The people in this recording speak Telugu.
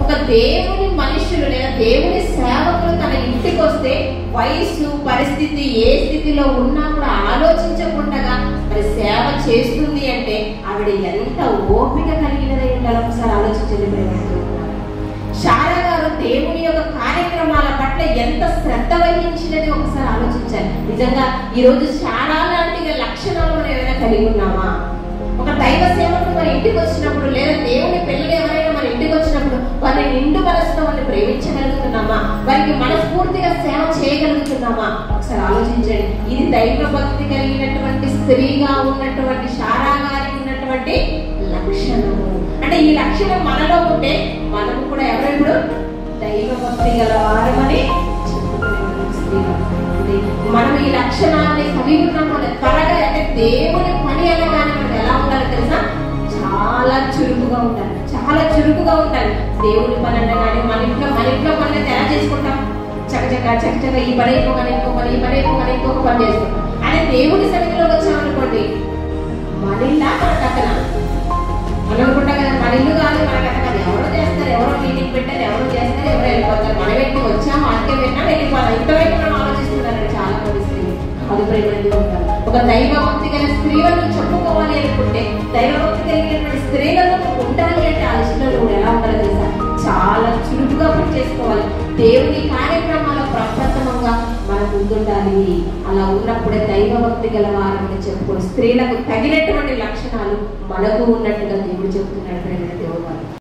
ఒక దేవుని మనుషులు లేదా దేవుని సేవకులు తన ఇంటికి వస్తే వయసు పరిస్థితి ఏ స్థితిలో ఉన్నా కూడా ఆలోచించకుండా మరి సేవ చేస్తుంది అంటే ఆవిడ ఎంత ఓపిక కలిగినదై ఉండాలి ఒకసారి ఆలోచించండి ప్రేమ శారా గారు దేవుని యొక్క కార్యక్రమాల పట్ల ఎంత శ్రద్ధ వహించినది ఒకసారి ఆలోచించాలి నిజంగా ఈ రోజు శారా లాంటి లక్షణాలు మనం ఏమైనా కలిగి ఉన్నామా ఒక దైవ సేవకుడు మన ఇంటికి వచ్చినప్పుడు లేదా దేవుని పిల్లలు ఎవరైనా మన ఇంటికి వచ్చినప్పుడు వారిని నిండు మనసుతో వారిని ప్రేమించగలుగుతున్నామా వారికి మనస్ఫూర్తిగా సేవ చేయగలుగుతున్నామా ఒకసారి ఆలోచించండి ఇది దైవ భక్తి కలిగినటువంటి స్త్రీగా ఉన్నటువంటి శారా గారికి ఉన్నటువంటి లక్షణము అంటే ఈ లక్షణం మనలో ఉంటే మనము కూడా ఎవరెప్పుడు దైవ భక్తి గలవారమని చెప్పుకునేవాళ్ళం స్త్రీగా. అంటే మనం ఈ లక్షణాన్ని కలిగి ఉన్నాం మన త్వరగా అంటే దేవుని పని అనగానే మనం ఎలా ఉండాలి తెలుసా చాలా చురుకుగా ఉండాలి చాలా చురుకుగా ఉండాలి దేవుని పని అనగానే మన ఇంట్లో మన ఇంట్లో పనులు ఎలా చేసుకుంటాం చకచక చకచక ఈ పని అయిపోగానే ఇంకో పని ఈ పని అయిపోగానే ఇంకొక పని చేసుకుంటాం అదే దేవుని సన్నిధిలో వచ్చామనుకోండి మన ఇల్లా మన కథన మనం అనుకుంటాం కదా మన ఇల్లు కాదు మన కథ కాదు ఎవరో చేస్తారు ఎవరో మీటింగ్ పెట్టారు ఎవరో చేస్తారు ఎవరో వెళ్ళిపోతారు మనం ఎట్టి వచ్చాం వాక్యం విన్నా వెళ్ళిపోతాం ఇంతవరకు మనం ఆలోచిస్తున్నారు చాలా మంది స్త్రీలు అది ప్రేమలు ఉంటారు ఒక దైవభక్తి గల స్త్రీలను చెప్పుకోవాలి అనుకుంటే దైవభక్తి కలిగినటువంటి స్త్రీలను ఉండాలి అంటే ఆలోచనలు కూడా ఎలా ఉండాలి తెలుసా చాలా చురుకుగా పని చేసుకోవాలి దేవుని కార్యక్రమాల ప్రప్రథమంగా మనం ముందుండాలి అలా ఉన్నప్పుడే దైవభక్తి గల వారని చెప్పుకో స్త్రీలకు తగినటువంటి లక్షణాలు మనకు ఉన్నట్టుగా దేవుడు చెప్తున్నాడు ప్రేమ దేవుడు